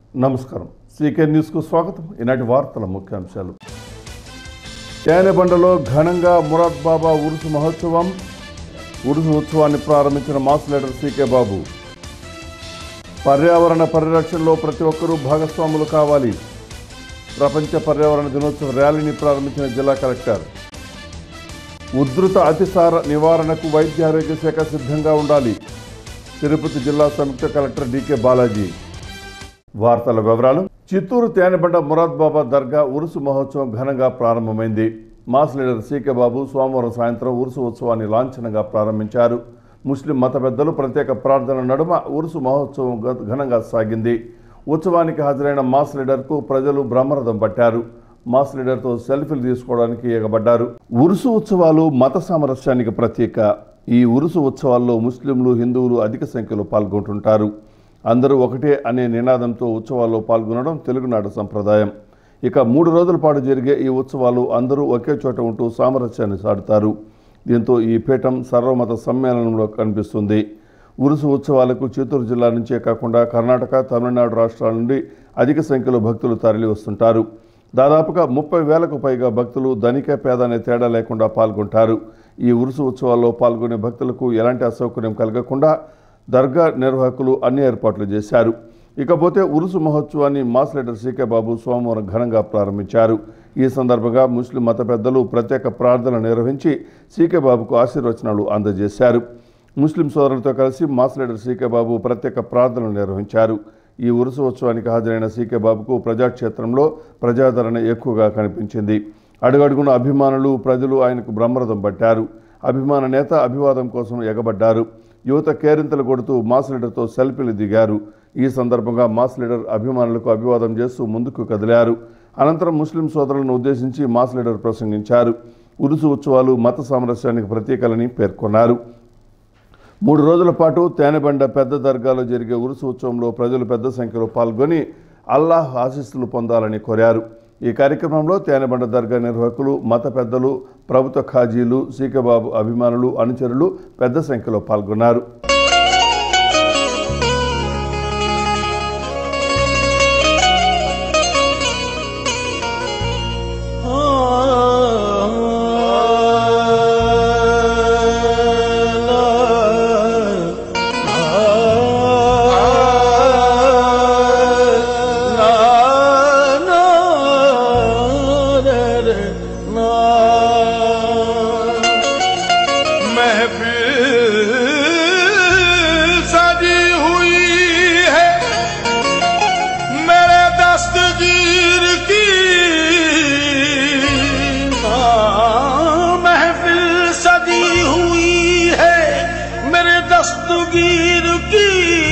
నమస్కారం సీకే న్యూస్కు స్వాగతం ఈనాటి వార్తల ముఖ్యాంశాలు తేనెబండలో ఘనంగా మురాద్ బాబా ఉరుసు మహోత్సవం ఉరుసు ఉత్సవాన్ని ప్రారంభించిన మాస్ లీడర్ సీకే బాబు పర్యావరణ పరిరక్షణలో ప్రతి ఒక్కరూ భాగస్వాములు కావాలి ప్రపంచ పర్యావరణ దినోత్సవ ర్యాలీని ప్రారంభించిన జిల్లా కలెక్టర్ ఉధృత అతిసార నివారణకు వైద్య ఆరోగ్య శాఖ సిద్ధంగా ఉండాలి తిరుపతి జిల్లా సంయుక్త కలెక్టర్ డికే బాలాజీ వార్తల వివరాలు చిత్తూరు తేనెబండ మురాద్ బాబా దర్గా ఉరుసు మహోత్సవం ఘనంగా ప్రారంభమైంది మాస్ లీడర్ సీకే బాబు సోమవారం సాయంత్రం ఉరుసు ఉత్సవాన్ని లాంఛనంగా ప్రారంభించారు ముస్లిం మత పెద్దలు ప్రత్యేక ప్రార్థనల నడుమ ఉరుసు మహోత్సవం గ- ఘనంగా సాగింది ఉత్సవానికి హాజరైన మాస్ లీడర్కు ప్రజలు బ్రహ్మరథం పట్టారు మాస్ లీడర్తో సెల్ఫీలు తీసుకోవడానికి ఎగబడ్డారు ఉరుసు ఉత్సవాలు మత సామరస్యానికి ప్రతీక ఈ ఉరుసు ఉత్సవాల్లో ముస్లింలు హిందువులు అధిక సంఖ్యలో పాల్గొంటుంటారు అందరూ ఒకటే అనే నినాదంతో ఉత్సవాల్లో పాల్గొనడం తెలుగునాడు సంప్రదాయం ఇక మూడు రోజుల పాటు జరిగే ఈ ఉత్సవాలు అందరూ ఒకే చోట ఉంటూ సామరస్యాన్ని సాడుతారు దీంతో ఈ పీఠం సర్వమత సమ్మేళనంలో కనిపిస్తుంది ఉరుసు ఉత్సవాలకు చిత్తూరు జిల్లా నుంచే కాకుండా కర్ణాటక తమిళనాడు రాష్ట్రాల నుండి అధిక సంఖ్యలో భక్తులు తరలి వస్తుంటారు దాదాపుగా ముప్పై వేలకు పైగా భక్తులు ధనిక పేద అనే తేడా లేకుండా పాల్గొంటారు ఈ ఉరుసు ఉత్సవాల్లో పాల్గొనే భక్తులకు ఎలాంటి అసౌకర్యం కలగకుండా దర్గా నిర్వాహకులు అన్ని ఏర్పాట్లు చేశారు ఇకపోతే ఉరుసు మహోత్సవాన్ని మాస్ లీడర్ సీకే బాబు సోమవారం ఘనంగా ప్రారంభించారు ఈ సందర్భంగా ముస్లిం మత పెద్దలు ప్రత్యేక ప్రార్థనలు నిర్వహించి సీకే బాబుకు ఆశీర్వచనాలు అందజేశారు ముస్లిం సోదరులతో కలిసి మాస్ లీడర్ సీకే బాబు ప్రత్యేక ప్రార్థనలు నిర్వహించారు ఈ ఉరుసు ఉత్సవానికి హాజరైన సీకే బాబుకు ప్రజాక్షేత్రంలో ప్రజాదరణ ఎక్కువగా కనిపించింది అడుగడుగున అభిమానులు ప్రజలు ఆయనకు బ్రహ్మరథం పట్టారు అభిమాన నేత అభివాదం కోసం ఎగబడ్డారు యువత కేరింతలు కొడుతూ మాస్ లీడర్తో సెల్ఫీలు దిగారు ఈ సందర్భంగా మాస్ లీడర్ అభిమానులకు అభివాదం చేస్తూ ముందుకు కదిలారు అనంతరం ముస్లిం సోదరులను ఉద్దేశించి మాస్ లీడర్ ప్రసంగించారు ఉరుసు ఉత్సవాలు మత సామరస్యానికి ప్రతీకలని పేర్కొన్నారు మూడు రోజుల పాటు తేనెబండ పెద్ద దర్గాలో జరిగే ఉరుసు ఉత్సవంలో ప్రజలు పెద్ద సంఖ్యలో పాల్గొని అల్లాహ్ ఆశీస్సులు పొందాలని కోరారు ఈ కార్యక్రమంలో తేనెబండ దర్గా నిర్వాహకులు మత పెద్దలు ప్రభుత్వ ఖాజీలు సీకబాబు అభిమానులు అనుచరులు పెద్ద సంఖ్యలో పాల్గొన్నారు महफिल सजी हुई है मेरे दस्तगीर की हाँ, महफिल सजी हुई है मेरे दस्तगीर की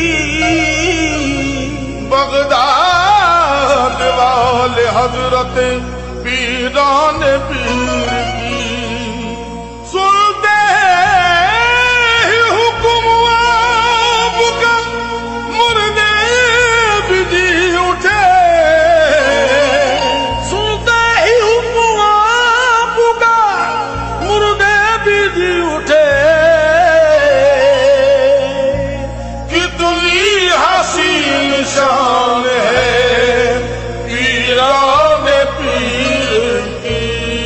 बगदाद वाले हजरत पीरान पीर की सुनते ही हुक्म आपका मुर्दे भी जी उठे सुनते ही हुक्म आपका मुर्दे भी जी उठे कितनी हसीन शान है पीरान पीर की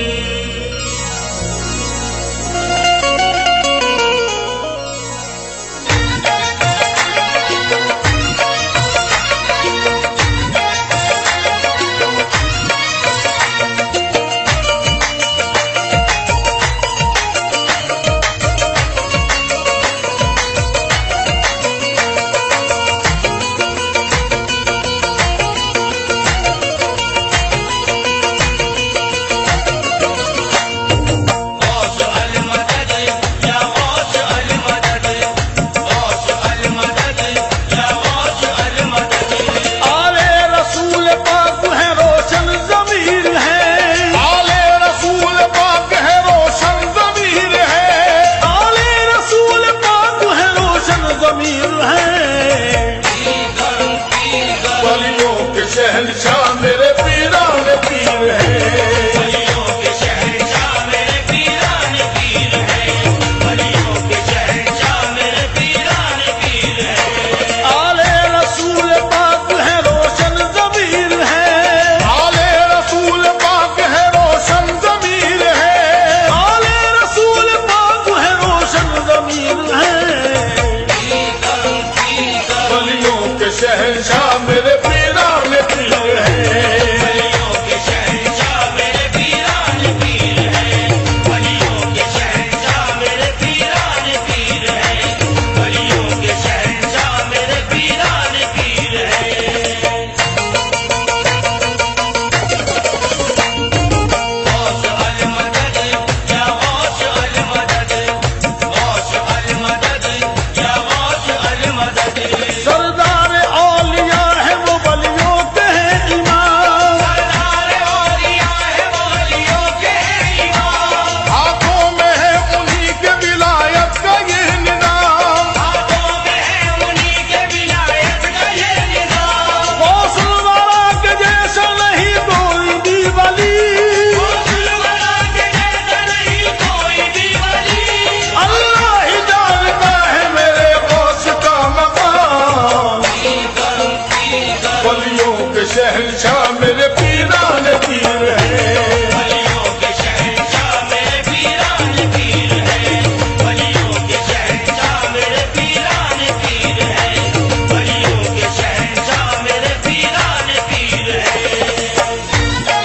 आले रसूल पाक है रोशन जमीर है आले रसूल पाक है रोशन जमीर है आले रसूल पाक है रोशन जमीर है वलियों के शहनशाह मेरे पीरान पीर है आले रसूल पाक है रोशन शहनशाह मेरे पीरान पीर है वलियों के शहंशाह मेरे पीरान पीर है वलियों के शहंशाह मेरे पीरान पीर है वलियों के शहंशाह मेरे पीरान पीर है गौस अल मदद या गौस अल मदद गौस अल मदद या गौस अल मदद सरदार औलिया है वो बलियों के हैं इमाम सरदार औलिया है वो वलियों के इमाम हाथों में है उन्हीं के विलायत का ये निजाम हाथों में है उन्हीं के विलायत का ये निजाम गौसल वाला के जैसा नहीं कोई भी वली मुसलमाना के जैसा नहीं कोई भी वली अल्लाह ही जानता है मेरे गौस का मकाम बलियों के शहनशाह मेरे पीरान पीर है वलियों के शहंशाह मेरे पीरान पीर है वलियों के शहंशाह मेरे पीरान पीर है वलियों के शहंशाह मेरे पीरान पीर है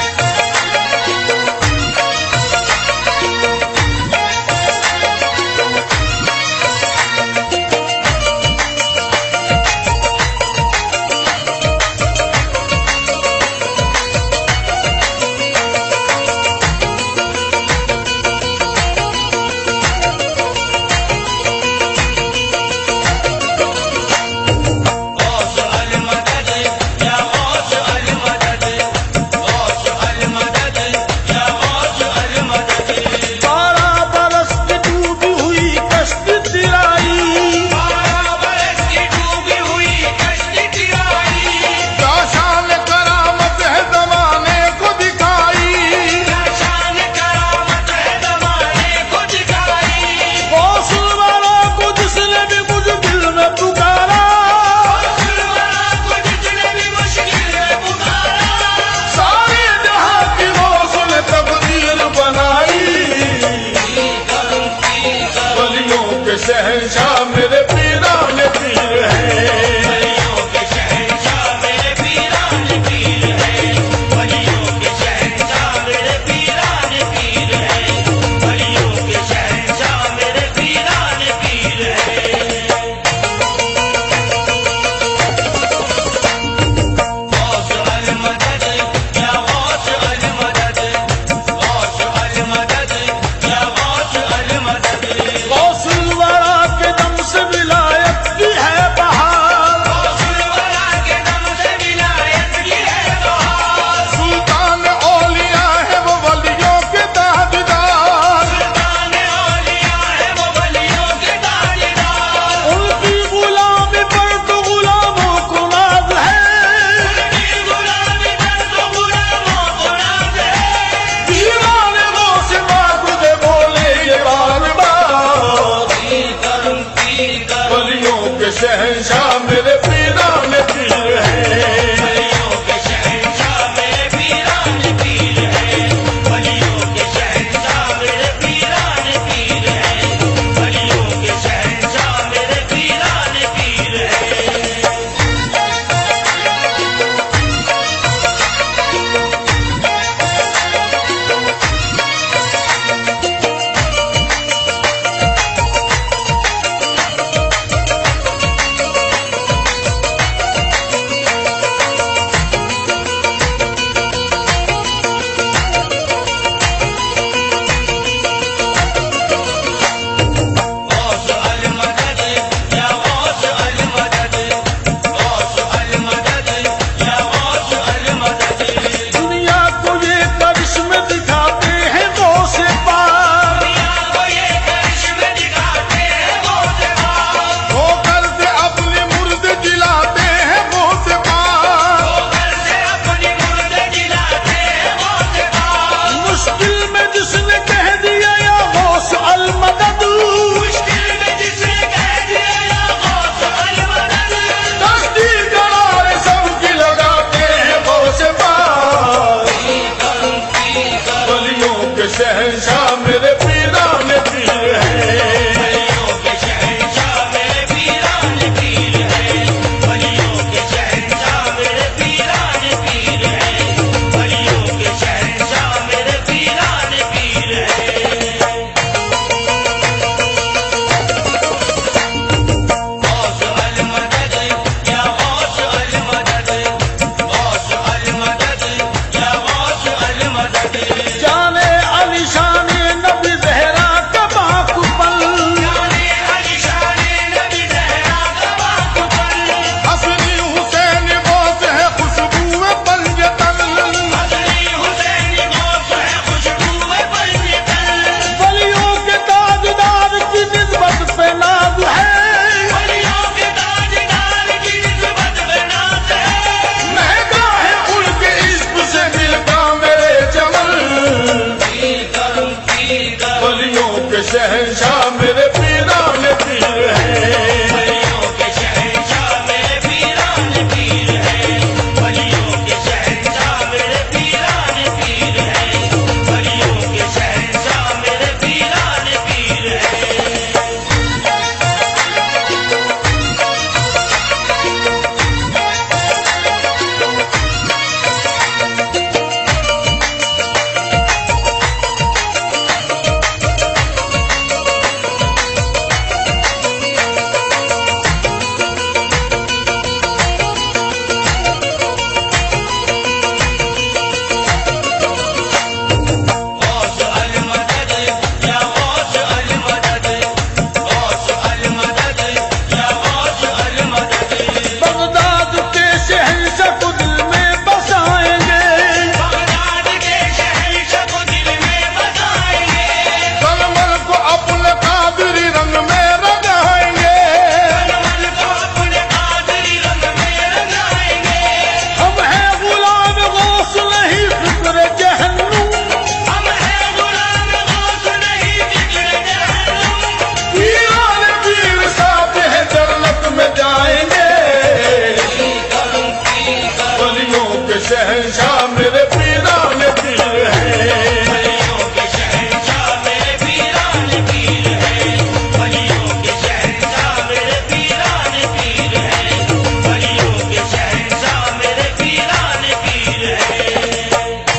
शहनशाह मेरे पीरान पीर है वलियों के शहंशाह मेरे पीरान पीर है वलियों के शहंशाह मेरे पीरान पीर है वलियों के शहंशाह मेरे पीरान पीर है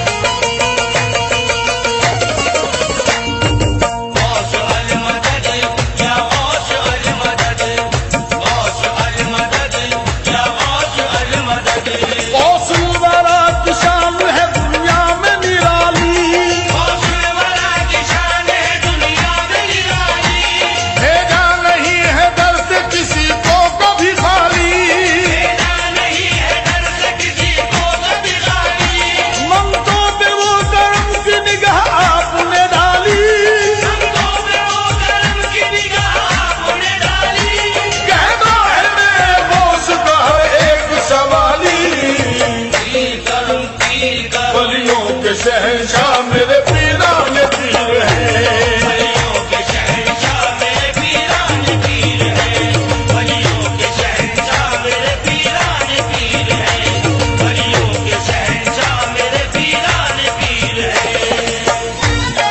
गौस अल मदद या गौस अल मदद गौस अल मदद या गौस अल मदद गौसुल वरा की शान है दुनिया में निराली गौसल वाला की शान है दुनिया में निराली भेजा नहीं है दर से किसी को कभी खाली तेरा नहीं है डर से किसी को कभी खाली मंगतों पे वो करम की निगाह आपने डाली संतों में वो करम की निगाह आपने डाली कहना है मेरे बोस का एक सवाली पीर करूं पीर करूं बलियों के शहनशाह मेरे पीरान पीर है वलियों के शहंशाह मेरे पीरान पीर है वलियों के शहंशाह मेरे पीरान पीर है वलियों के शहंशाह मेरे पीरान पीर है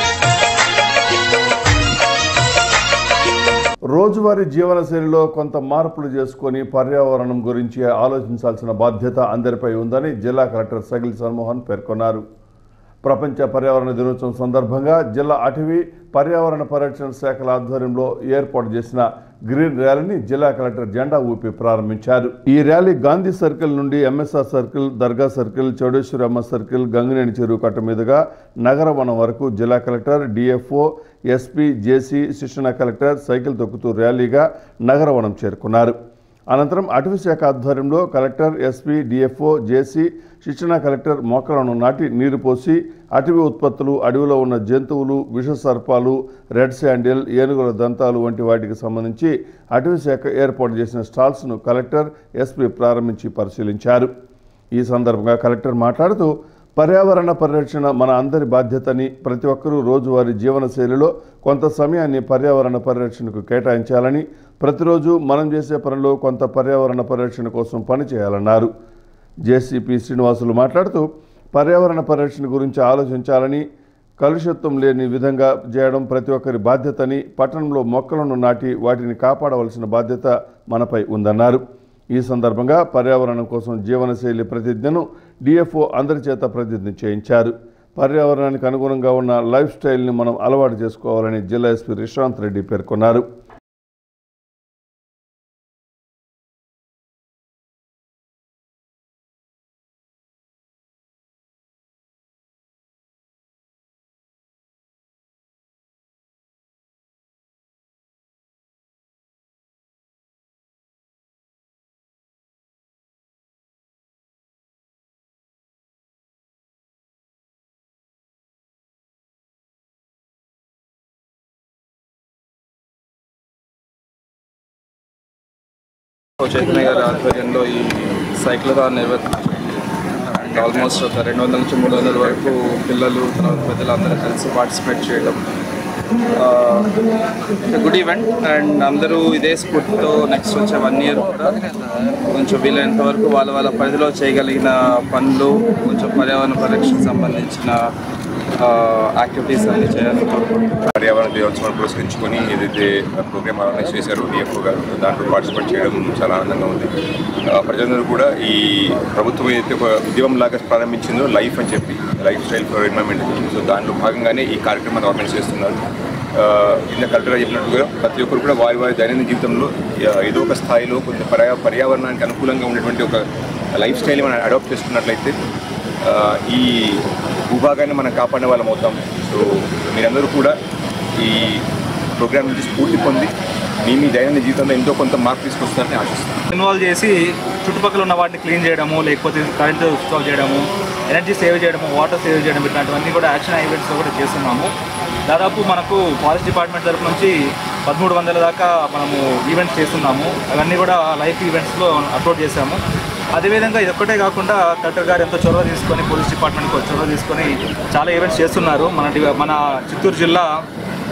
రోజువారీ జీవనశైలిలో కొంత మార్పులు చేసుకొని పర్యావరణం గురించి ఆలోచించాల్సిన బాధ్యత అందరిపై ఉందని జిల్లా కలెక్టర్ సగిల్ సన్మోహన్ పేర్కొన్నారు ప్రపంచ పర్యావరణ దినోత్సవం సందర్భంగా జిల్లా అటవీ పర్యావరణ పరిరక్షణ శాఖల ఆధ్వర్యంలో ఏర్పాటు చేసిన గ్రీన్ ర్యాలీని జిల్లా కలెక్టర్ జెండా ఊపి ప్రారంభించారు ఈ ర్యాలీ గాంధీ సర్కిల్ నుండి ఎంఎస్ఆర్ సర్కిల్ దర్గా సర్కిల్ చౌడేశ్వరమ్మ సర్కిల్ గంగినేని చెరువు కట్ట మీదుగా నగరవనం వరకు జిల్లా కలెక్టర్ డిఎఫ్ఓ ఎస్పీ జేసీ శిక్షణ కలెక్టర్ సైకిల్ తొక్కుతూ ర్యాలీగా నగరవనం చేరుకున్నారు అనంతరం అటవీ శాఖ ఆధ్వర్యంలో కలెక్టర్ ఎస్పీ డిఎఫ్ఓ జేసీ శిక్షణ కలెక్టర్ మొక్కలను నాటి నీరు పోసి అటవీ ఉత్పత్తులు అడవిలో ఉన్న జంతువులు విష సర్పాలు రెడ్ శాండిల్ ఏనుగుల దంతాలు వంటి వాటికి సంబంధించి అటవీ శాఖ ఏర్పాటు చేసిన స్టాల్స్ను కలెక్టర్ ఎస్పీ ప్రారంభించి పరిశీలించారు ఈ సందర్భంగా కలెక్టర్ మాట్లాడుతూ పర్యావరణ పరిరక్షణ మన అందరి బాధ్యతని ప్రతి ఒక్కరూ రోజువారీ జీవనశైలిలో కొంత సమయాన్ని పర్యావరణ పరిరక్షణకు కేటాయించాలని ప్రతిరోజు మనం చేసే పనిలో కొంత పర్యావరణ పరిరక్షణ కోసం పనిచేయాలన్నారు జేసీపీ శ్రీనివాసులు మాట్లాడుతూ పర్యావరణ పరిరక్షణ గురించి ఆలోచించాలని కలుషిత్వం లేని విధంగా చేయడం ప్రతి ఒక్కరి బాధ్యతని పట్టణంలో మొక్కలను నాటి వాటిని కాపాడవలసిన బాధ్యత మనపై ఉందన్నారు ఈ సందర్భంగా పర్యావరణం కోసం జీవనశైలి ప్రతిజ్ఞను డిఎఫ్ఓ అందరి చేత ప్రతిజ్ఞ చేయించారు పర్యావరణానికి అనుగుణంగా ఉన్న లైఫ్ స్టైల్ని మనం అలవాటు చేసుకోవాలని జిల్లా ఎస్పీ రిషాంత్ రెడ్డి పేర్కొన్నారు చైతన్య గారి ఆధ్వర్యంలో ఈ సైక్లథాన్ నిర్వహి అండ్ ఆల్మోస్ట్ ఒక రెండు వందల నుంచి మూడు వందల వరకు పిల్లలు తర్వాత పెద్దలందరూ కలిసి పార్టిసిపేట్ చేయడం గుడ్ ఈవెంట్ అండ్ అందరూ ఇదే స్ఫూర్తితో నెక్స్ట్ వచ్చే వన్ ఇయర్ కూడా కొంచెం వీలైనంత వరకు వాళ్ళ వాళ్ళ పరిధిలో చేయగలిగిన పనులు కొంచెం పర్యావరణ పరిరక్షణకు సంబంధించిన యాక్టివిటీస్ అన్ని చేయాలని కోరుకుంటున్నాను పర్యావరణ దినోత్సవం పురస్కరించుకొని ఏదైతే ప్రోగ్రామ్ ఆర్గనైజ్ చేశారో డిఎఫ్ఓ గారు దాంట్లో పార్టిసిపేట్ చేయడం చాలా ఆనందంగా ఉంది ఆ, ప్రజలందరూ కూడా ఈ ప్రభుత్వం ఏదైతే ఒక ఉద్యమం లాగా ప్రారంభించిందో లైఫ్ అని చెప్పి lifestyle for environment so దాంట్లో భాగంగానే ఈ కార్యక్రమాన్ని ఆర్గనైజ్ చేస్తున్నారు ఆ, కింద కలెక్టర్ చెప్పినట్టుగా ప్రతి ఒక్కరు కూడా వారి వారి దైనందిన జీవితంలో ఆ, ఏదో ఒక స్థాయిలో కొంత పర్యా పర్యావరణానికి అనుకూలంగా ఉన్నటువంటి ఒక లైఫ్ స్టైల్ మనం అడాప్ట్ చేసుకున్నట్లయితే ఆ, ఈ భూభాగాన్ని మనం కాపాడే వాళ్ళం అవుతాం సో మీరందరూ కూడా ఈ ప్రోగ్రామ్ నుంచి స్ఫూర్తి పొంది మీ మీ దైనందిన జీవితంలో ఎంతో కొంత మార్పు తీసుకొస్తారని ఆశిస్తున్నాను ఇన్వాల్వ్ చేసి చుట్టుపక్కల ఉన్న వాటిని క్లీన్ చేయడము లేకపోతే కరెంట్ స్విచ్ ఆఫ్ చేయడము ఎనర్జీ సేవ్ చేయడము వాటర్ సేవ్ చేయడం ఇట్లాంటివన్నీ కూడా యాక్షన్ ఈవెంట్స్లో కూడా చేస్తున్నాము దాదాపు మనకు ఫారెస్ట్ డిపార్ట్మెంట్ తరపు నుంచి పదమూడు వందల దాకా మనము ఈవెంట్స్ చేస్తున్నాము అవన్నీ కూడా లైఫ్ ఈవెంట్స్లో అప్లోడ్ చేశాము అదేవిధంగా ఇది ఒక్కటే కాకుండా కలెక్టర్ గారు ఎంతో చొరవ తీసుకొని పోలీస్ డిపార్ట్మెంట్కి చొరవ తీసుకొని చాలా ఈవెంట్స్ చేస్తున్నారు మన డి- మన చిత్తూరు జిల్లా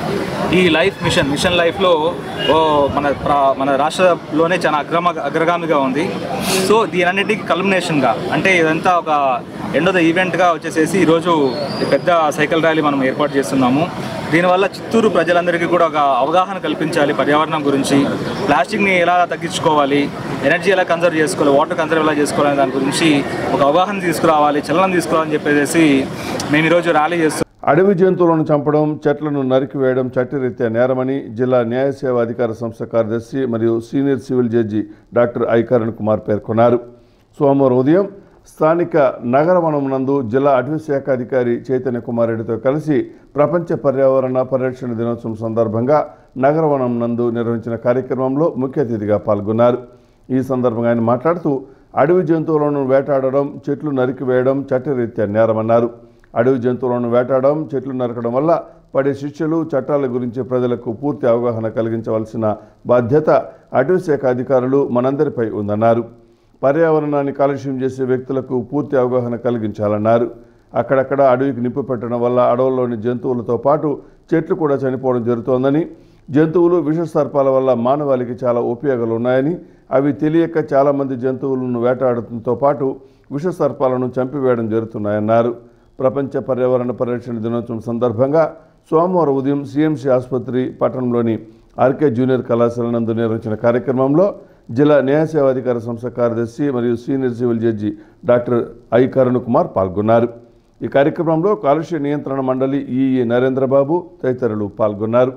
ఈ లైఫ్ మిషన్ మిషన్ లైఫ్లో ఓ మన ప్ర- మన రాష్ట్రంలోనే చాలా అగ్రమ అగ్రగామిగా ఉంది సో దీనన్నిటికీ కల్మినేషన్గా అంటే ఇదంతా ఒక ఎండ్ ఆఫ్ ద ఈవెంట్గా వచ్చేసేసి ఈరోజు ఈ పెద్ద సైకిల్ ర్యాలీ మనం ఏర్పాటు చేస్తున్నాము దీనివల్ల చిత్తూరు ప్రజలందరికీ కూడా ఒక అవగాహన కల్పించాలి పర్యావరణం గురించి ప్లాస్టిక్ని ఎలా తగ్గించుకోవాలి ఎనర్జీ ఎలా కన్సర్వ్ చేసుకోవాలి వాటర్ కన్సర్వ్ ఎలా చేసుకోవాలి దాని గురించి ఒక అవగాహన తీసుకురావాలి చలనం తీసుకురావాలని చెప్పేసి మేము ఈరోజు ర్యాలీ చేస్తున్నాం అడవి జంతువులను చంపడం చెట్లను నరికివేయడం చట్టరీత్యా నేరమని జిల్లా న్యాయ సేవ అధికార సంస్థ కార్యదర్శి మరియు senior civil judge doctor I Karun Kumar పేర్కొన్నారు సోమవారం ఉదయం స్థానిక నగరవనం నందు జిల్లా అటవీ శాఖ అధికారి చైతన్య కుమార్ రెడ్డితో కలిసి ప్రపంచ పర్యావరణ పరిరక్షణ దినోత్సవం సందర్భంగా నగరవనం నందు నిర్వహించిన కార్యక్రమంలో ముఖ్య అతిథిగా పాల్గొన్నారు ఈ సందర్భంగా ఆయన మాట్లాడుతూ అడవి జంతువులను వేటాడడం చెట్లు నరికివేయడం చట్టరీత్యా నేరమన్నారు అడవి జంతువులను వేటాడడం చెట్లు నరకడం వల్ల పడే శిక్షలు చట్టాల గురించి ప్రజలకు పూర్తి అవగాహన కలిగించవలసిన బాధ్యత అటవీ శాఖ అధికారులు మనందరిపై ఉందన్నారు పర్యావరణాన్ని కాలుష్యం చేసే వ్యక్తులకు పూర్తి అవగాహన కలిగించాలన్నారు అక్కడక్కడ అడవికి నిప్పు పెట్టడం వల్ల అడవుల్లోని జంతువులతో పాటు చెట్లు కూడా చనిపోవడం జరుగుతోందని జంతువులు విష సర్పాల వల్ల మానవాళికి చాలా ఉపయోగాలు ఉన్నాయని అవి తెలియక చాలామంది జంతువులను వేటాడటంతో పాటు విష సర్పాలను చంపివేయడం జరుగుతున్నాయన్నారు ప్రపంచ పర్యావరణ పరిరక్షణ దినోత్సవం సందర్భంగా సోమవారం ఉదయం సిఎంసి ఆసుపత్రి పట్టణంలోని ఆర్కే జూనియర్ కళాశాల నందు నిర్వహించిన కార్యక్రమంలో జిల్లా న్యాయ సేవాధికార సంస్థ కార్యదర్శి మరియు senior civil judge doctor I Karun Kumar పాల్గొన్నారు ఈ కార్యక్రమంలో కాలుష్య నియంత్రణ మండలి ఈఈ నరేంద్రబాబు తదితరులు పాల్గొన్నారు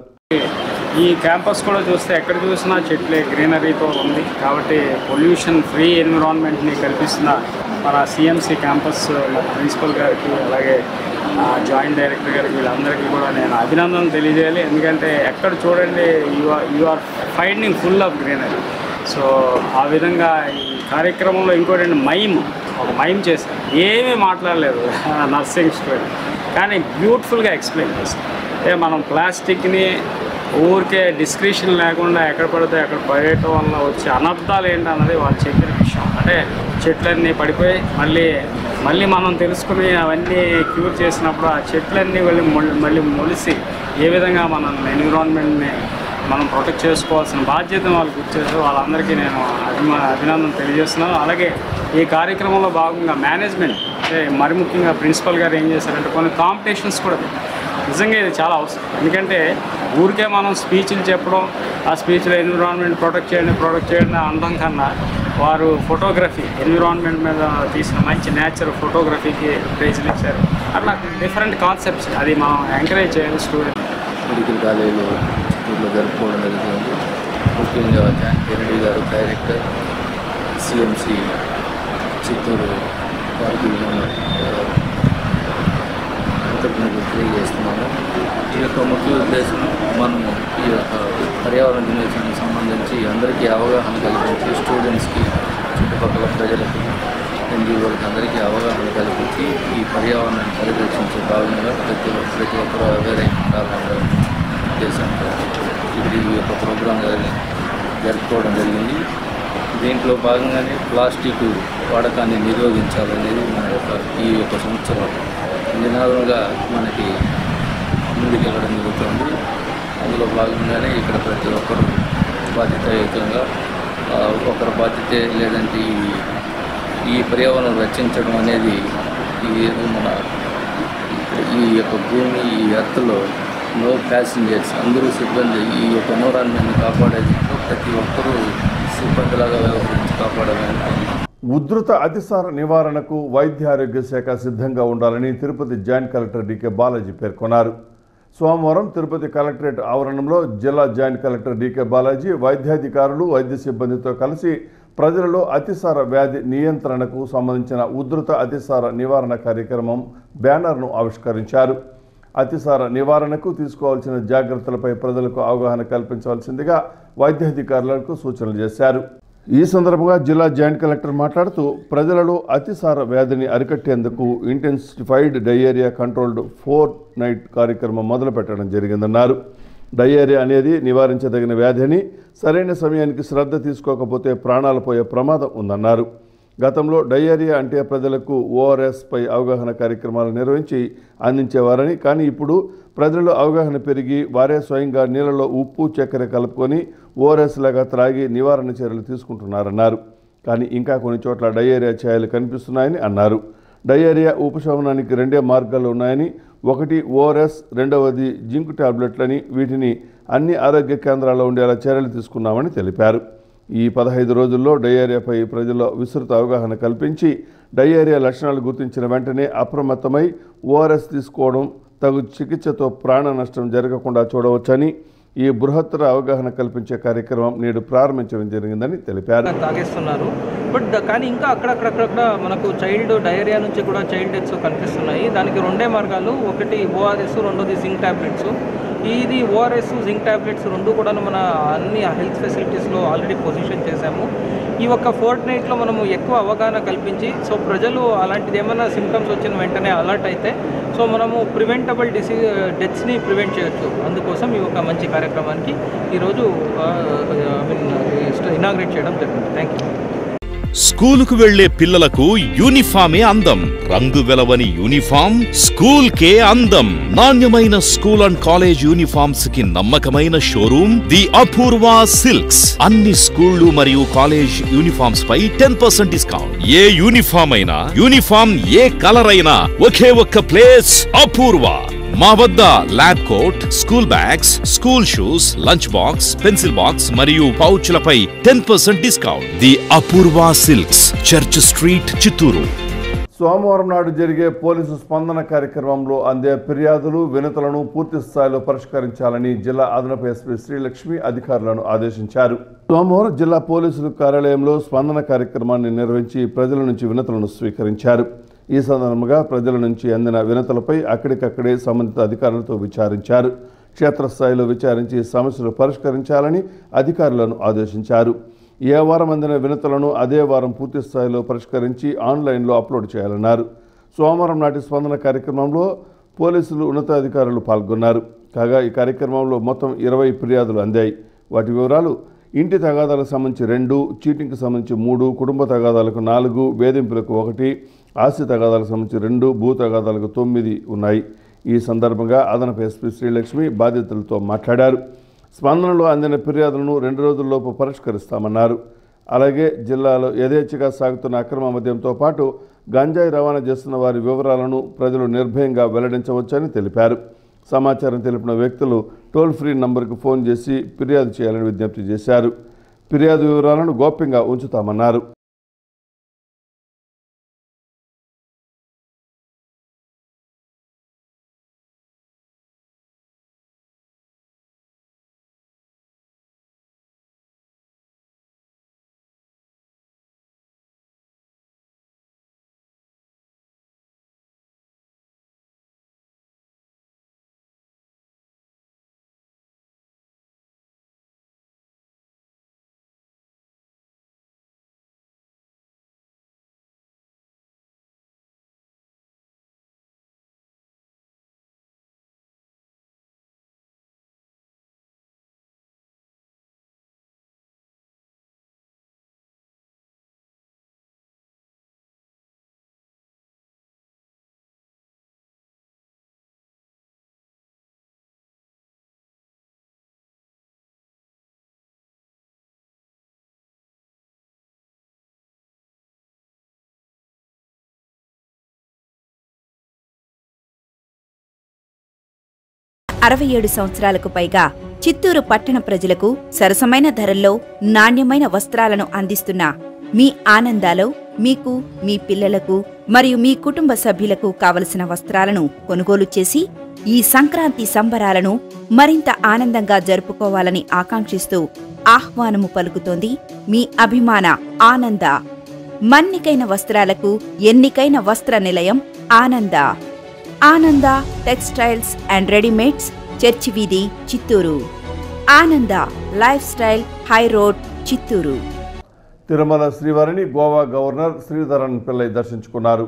ఈ క్యాంపస్ కూడా చూస్తే ఎక్కడ చూసినా చెట్లే గ్రీనరీతో ఉంది కాబట్టి పొల్యూషన్ ఫ్రీ ఎన్విరాన్మెంట్ని కల్పిస్తున్న మన సిఎంసి క్యాంపస్ ప్రిన్సిపల్ గారికి అలాగే ఆ, జాయింట్ డైరెక్టర్ గారికి వీళ్ళందరికీ కూడా నేను అభినందనలు తెలియజేయాలి ఎందుకంటే ఎక్కడ చూడండి you are you are finding full of greenery so ఆ విధంగా ఈ కార్యక్రమంలో ఇంకోటి మైమ్ ఒక మైమ్ చేశారు ఏమీ మాట్లాడలేదు నర్సింగ్ స్టూడెంట్ కానీ బ్యూటిఫుల్గా ఎక్స్ప్లెయిన్ చేశారు అంటే మనం ప్లాస్టిక్ని ఊరికే డిస్క్రిప్షన్ లేకుండా ఎక్కడ పడితే అక్కడ పడేయటం వల్ల వచ్చే అనర్థాలు ఏంటన్నది వాళ్ళు చెప్పిన విషయం అంటే చెట్లన్నీ పడిపోయి మళ్ళీ మళ్ళీ మనం తెలుసుకుని అవన్నీ క్యూర్ చేసినప్పుడు ఆ చెట్లన్నీ మళ్ళీ మొల్- మళ్ళీ మొలిసి ఏ విధంగా మన ఎన్విరాన్మెంట్ని మనం ప్రొటెక్ట్ చేసుకోవాల్సిన బాధ్యతను వాళ్ళు గుర్తించారు వాళ్ళందరికీ నేను అభిమా అభినందన తెలియజేస్తున్నాను అలాగే ఈ కార్యక్రమంలో భాగంగా మేనేజ్మెంట్ అంటే మరి ముఖ్యంగా ప్రిన్సిపల్ గారు ఏం చేశారంటే కొన్ని కాంపిటీషన్స్ కూడా పెట్టారు నిజంగా ఇది చాలా అవసరం ఎందుకంటే ఊరికే మనం స్పీచ్లు చెప్పడం ఆ స్పీచ్లో ఎన్విరాన్మెంట్ ప్రొటెక్ట్ చేయండి ప్రొటెక్ట్ చేయండి అనడం కన్నా వారు ఫోటోగ్రఫీ ఎన్విరాన్మెంట్ మీద తీసిన మంచి నేచర్ ఫోటోగ్రఫీకి ప్రైజ్లు ఇచ్చారు అట్లా డిఫరెంట్ కాన్సెప్ట్స్ అది మనం ఎంకరేజ్ చేయాలి స్టూడెంట్ మెడికల్ కాలేజీలో చిత్తూరులో జరుపుకోవడం జరుగుతుంది ముఖ్యంగా జాన్ కెనడీ గారు డైరెక్టర్ సిఎంసి చిత్తూరు వారికి నేను కృతజ్ఞతలు తెలియజేస్తున్నాను ఈ యొక్క ముఖ్య ఉద్దేశం మనము ఈ యొక్క పర్యావరణ దినోత్సవానికి సంబంధించి అందరికీ అవగాహన కల్పించి స్టూడెంట్స్కి చుట్టుపక్కల ప్రజలకు ఎన్జిఓలకు అందరికీ అవగాహన కల్పించి ఈ పర్యావరణాన్ని పరిరక్షించే భాగంగా ప్రతి ప్రతి ఒక్కరూ అవేర్ అయి ఉండాలనే ఉద్దేశంతో ఇది ఈ యొక్క ప్రోగ్రాం జరిగి జరుపుకోవడం జరిగింది దీంట్లో భాగంగానే ప్లాస్టిక్ వాడకాన్ని నిరోధించాలనేది మన యొక్క ఈ యొక్క సంవత్సరం నినాదంగా మనకి ముందుకెళ్ళడం జరుగుతుంది అందులో భాగంగానే ఇక్కడ ప్రతి ఒక్కరు బాధ్యతాయుతంగా ఆ, ఒకరి బాధ్యత లేదంటే ఈ ఈ పర్యావరణం రక్షించడం అనేది ఈ మన ఈ యొక్క భూమి ఈ ఎర్త్లో నో ప్యాసింజర్స్ అందరూ సిబ్బంది ఈ యొక్క ఎన్విరాన్మెంట్ని కాపాడేందుకు ప్రతి ఒక్కరూ సిబ్బందిలాగా వ్యవహరించి కాపాడాలని ఉధృత అతిసార నివారణకు వైద్య ఆరోగ్య శాఖ సిద్ధంగా ఉండాలని Tirupati joint collector DK Balaji పేర్కొన్నారు సోమవారం తిరుపతి కలెక్టరేట్ ఆవరణంలో జిల్లా జాయింట్ కలెక్టర్ డికే బాలాజీ వైద్యాధికారులు వైద్య సిబ్బందితో కలిసి ప్రజలలో అతిసార వ్యాధి నియంత్రణకు సంబంధించిన ఉధృత అతిసార నివారణ కార్యక్రమం బ్యానర్ను ఆవిష్కరించారు అతిసార నివారణకు తీసుకోవాల్సిన జాగ్రత్తలపై ప్రజలకు అవగాహన కల్పించవలసిందిగా వైద్యాధికారులకు సూచనలు చేశారు ఈ సందర్భంగా జిల్లా జాయింట్ కలెక్టర్ మాట్లాడుతూ ప్రజలలో అతిసార వ్యాధిని అరికట్టేందుకు intensified diarrhoea controlled fortnight కార్యక్రమం మొదలుపెట్టడం జరిగిందన్నారు డయేరియా అనేది నివారించదగిన వ్యాధి అని సరైన సమయానికి శ్రద్ధ తీసుకోకపోతే ప్రాణాలు పోయే ప్రమాదం ఉందన్నారు గతంలో డయేరియా అంటే ప్రజలకు ఓఆర్ఎస్పై అవగాహన కార్యక్రమాలు నిర్వహించి అందించేవారని కానీ ఇప్పుడు ప్రజల్లో అవగాహన పెరిగి వారే స్వయంగా నీళ్ళలో ఉప్పు చక్కెర కలుపుకొని ఓఆర్ఎస్ లాగా త్రాగి నివారణ చర్యలు తీసుకుంటున్నారన్నారు కానీ ఇంకా కొన్ని చోట్ల డయేరియా ఛాయలు కనిపిస్తున్నాయని అన్నారు డయేరియా ఉపశమనానికి రెండే మార్గాలు ఉన్నాయని ఒకటి ఓఆర్ఎస్ రెండవది జింక్ టాబ్లెట్లని వీటిని అన్ని ఆరోగ్య కేంద్రాల్లో ఉండేలా చర్యలు తీసుకున్నామని తెలిపారు ఈ పదహైదు రోజుల్లో డయేరియాపై ప్రజల్లో విస్తృత అవగాహన కల్పించి డయేరియా లక్షణాలు గుర్తించిన వెంటనే అప్రమత్తమై ఓఆర్ఎస్ తీసుకోవడం తగు చికిత్సతో ప్రాణ నష్టం జరగకుండా చూడవచ్చని ఈ బృహత్తర అవగాహన కల్పించే కార్యక్రమం నేడు ప్రారంభించడం జరిగిందని తెలిపారు తాగేస్తున్నారు బట్ ద- కానీ ఇంకా అక్కడక్కడక్కడ మనకు చైల్డ్ డయేరియా నుంచి కూడా చైల్డ్ డెత్స్ కనిపిస్తున్నాయి దానికి రెండే మార్గాలు ఒకటి ఓఆర్ఎస్ రెండోది జింక్ టాబ్లెట్స్ ఇది ఓఆర్ఎస్ జింక్ టాబ్లెట్స్ రెండు కూడా మన అన్ని హెల్త్ ఫెసిలిటీస్లో ఆల్రెడీ పొజిషన్ చేశాము ఈ ఒక్క ఫోర్ట్ నైట్లో మనము ఎక్కువ అవగాహన కల్పించి సో ప్రజలు అలాంటిది ఏమైనా సిమ్టమ్స్ వచ్చిన వెంటనే అలర్ట్ అయితే సో మనము ప్రివెంటబుల్ డిసీజ్ డెత్స్ని ప్రివెంట్ చేయొచ్చు అందుకోసం ఈ ఒక మంచి కార్యక్రమానికి ఈరోజు ఐ మీన్ ఇనాగ్రేట్ చేయడం జరిగింది థ్యాంక్ యూ స్కూలుకు వెళ్లే పిల్లలకు యూనిఫామే అందం రంగు వెలవని యూనిఫామ్ స్కూల్ కే అందం నాణ్యమైన స్కూల్ అండ్ కాలేజ్ యూనిఫామ్స్ కి నమ్మకమైన షోరూమ్ ది అపూర్వ సిల్క్స్ అన్ని స్కూళ్లు మరియు కాలేజ్ యూనిఫామ్స్ పై టెన్ పర్సెంట్ డిస్కౌంట్ ఏ యూనిఫామ్ అయినా యూనిఫామ్ ఏ కలర్ అయినా ఒకే ఒక్క ప్లేస్ అపూర్వ మా వద్ద lab coat school bags school shoes lunch box pencil box మరియు పౌచ్లపై ten percent discount the Apoorva silks church street Chittoor సోమవారం నాడు జరిగే పోలీసు స్పందన కార్యక్రమంలో అందే ఫిర్యాదులు వినతులను పూర్తి స్థాయిలో పరిష్కరించాలని జిల్లా అదనపు ఎస్పీ శ్రీలక్ష్మి అధికారులను ఆదేశించారు సోమవారం జిల్లా పోలీసుల కార్యాలయంలో స్పందన కార్యక్రమాన్ని నిర్వహించి ప్రజల నుంచి వినతులను స్వీకరించారు ఈ సందర్భంగా ప్రజల నుంచి అందిన వినతులపై అక్కడికక్కడే సంబంధిత అధికారులతో విచారించారు క్షేత్రస్థాయిలో విచారించి సమస్యలు పరిష్కరించాలని అధికారులను ఆదేశించారు ఏ వారం అందిన వినతులను అదే వారం పూర్తి స్థాయిలో పరిష్కరించి ఆన్లైన్లో అప్లోడ్ చేయాలన్నారు సోమవారం నాటి స్పందన కార్యక్రమంలో పోలీసులు ఉన్నతాధికారులు పాల్గొన్నారు కాగా ఈ కార్యక్రమంలో మొత్తం ఇరవై ఫిర్యాదులు అందాయి వాటి వివరాలు ఇంటి తగాదాలకు సంబంధించి రెండు చీటింగ్కి సంబంధించి మూడు కుటుంబ తగాదాలకు నాలుగు వేధింపులకు ఒకటి ఆస్తి తగాదాలకు సంబంధించి రెండు భూ తగాదాలకు తొమ్మిది ఉన్నాయి ఈ సందర్భంగా అదనపు ఎస్పీ శ్రీలక్ష్మి బాధితులతో మాట్లాడారు స్పందనలో అందిన ఫిర్యాదులను రెండు రోజుల్లోపు పరిష్కరిస్తామన్నారు అలాగే జిల్లాలో యథేచ్ఛగా సాగుతున్న అక్రమ మద్యంతో పాటు గంజాయి రవాణా చేస్తున్న వారి వివరాలను ప్రజలు నిర్భయంగా వెల్లడించవచ్చని తెలిపారు సమాచారం తెలిపిన వ్యక్తులు టోల్ ఫ్రీ నంబర్కు ఫోన్ చేసి ఫిర్యాదు చేయాలని విజ్ఞప్తి చేశారు ఫిర్యాదు వివరాలను గోప్యంగా ఉంచుతామన్నారు అరవై ఏడు సంవత్సరాలకు పైగా చిత్తూరు పట్టణ ప్రజలకు సరసమైన ధరల్లో నాణ్యమైన వస్త్రాలను అందిస్తున్న మీ ఆనందాలో మీకు మీ పిల్లలకు మరియు మీ కుటుంబ సభ్యులకు కావలసిన వస్త్రాలను కొనుగోలు చేసి ఈ సంక్రాంతి సంబరాలను మరింత ఆనందంగా జరుపుకోవాలని ఆకాంక్షిస్తూ ఆహ్వానము పలుకుతోంది మీ అభిమాన ఆనంద మన్నికైన వస్త్రాలకు ఎన్నికైన వస్త్ర నిలయం ఆనంద ఆనంద టెక్స్టైల్స్ అండ్ రెడీమేడ్స్ చర్చి వీధి Chittoor Ananda lifestyle high road Chittoor Tirumala శ్రీవారిని గోవా గవర్నర్ శ్రీధరన్ పిల్లై దర్శించుకున్నారు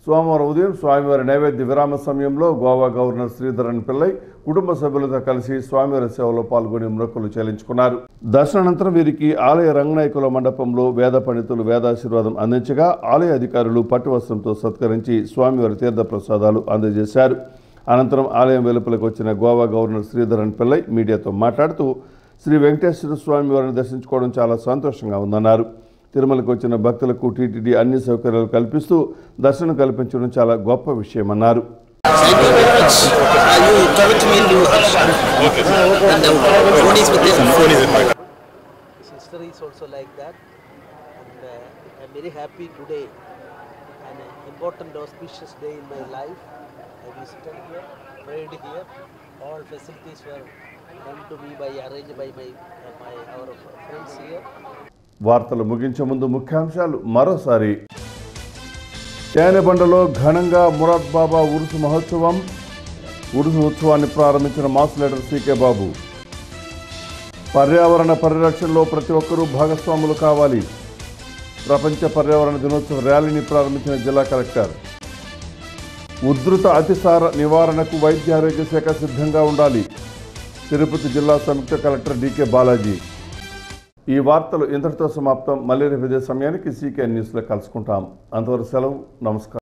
సోమవారం ఉదయం స్వామివారి నైవేద్య విరామ సమయంలో గోవా గవర్నర్ శ్రీధరన్ పిల్లై కుటుంబ సభ్యులతో కలిసి స్వామివారి సేవలో పాల్గొని మొక్కులు చెల్లించుకున్నారు దర్శనానంతరం వీరికి ఆలయ రంగనాయకుల మండపంలో వేద పండితులు వేదాశీర్వాదం అందించగా ఆలయ అధికారులు పట్టు వస్త్రంతో సత్కరించి స్వామివారి తీర్థ ప్రసాదాలు అందజేశారు అనంతరం ఆలయం వెలుపలకు వచ్చిన గోవా గవర్నర్ శ్రీధరన్ పిల్లై మీడియాతో మాట్లాడుతూ శ్రీ వెంకటేశ్వర స్వామి వారిని దర్శించుకోవడం చాలా సంతోషంగా ఉందన్నారు తిరుమలకు వచ్చిన భక్తులకు టీటీడీ అన్ని సౌకర్యాలు కల్పిస్తూ దర్శనం కల్పించడం చాలా గొప్ప విషయమన్నారు Thank you very much. Uh, you travel to me in New And the phone is with them. His history is also like that. And uh, I'm very happy today. An important auspicious day in my life. I visited here, prayed here. All facilities were done to me by arranged by my, uh, my our friends here. వార్తలు ముగించే ముందు ముఖ్యాంశాలు మరోసారి తేనెబండలో ఘనంగా మురాద్ బాబా ఉరుసు మహోత్సవం ఉరుసు ఉత్సవాన్ని ప్రారంభించిన mass leader CK బాబు పర్యావరణ పరిరక్షణలో ప్రతి ఒక్కరూ భాగస్వాములు కావాలి ప్రపంచ పర్యావరణ దినోత్సవ ర్యాలీని ప్రారంభించిన జిల్లా కలెక్టర్ ఉధృత అతిసార నివారణకు వైద్య ఆరోగ్య శాఖ సిద్ధంగా ఉండాలి తిరుపతి జిల్లా సంయుక్త కలెక్టర్ డికే బాలాజీ ఈ వార్తలు ఇంతటితో సమాప్తం మళ్ళీ రేపు ఇదే సమయానికి సీకే న్యూస్లో కలుసుకుంటాం అంతవరకు సెలవు నమస్కారం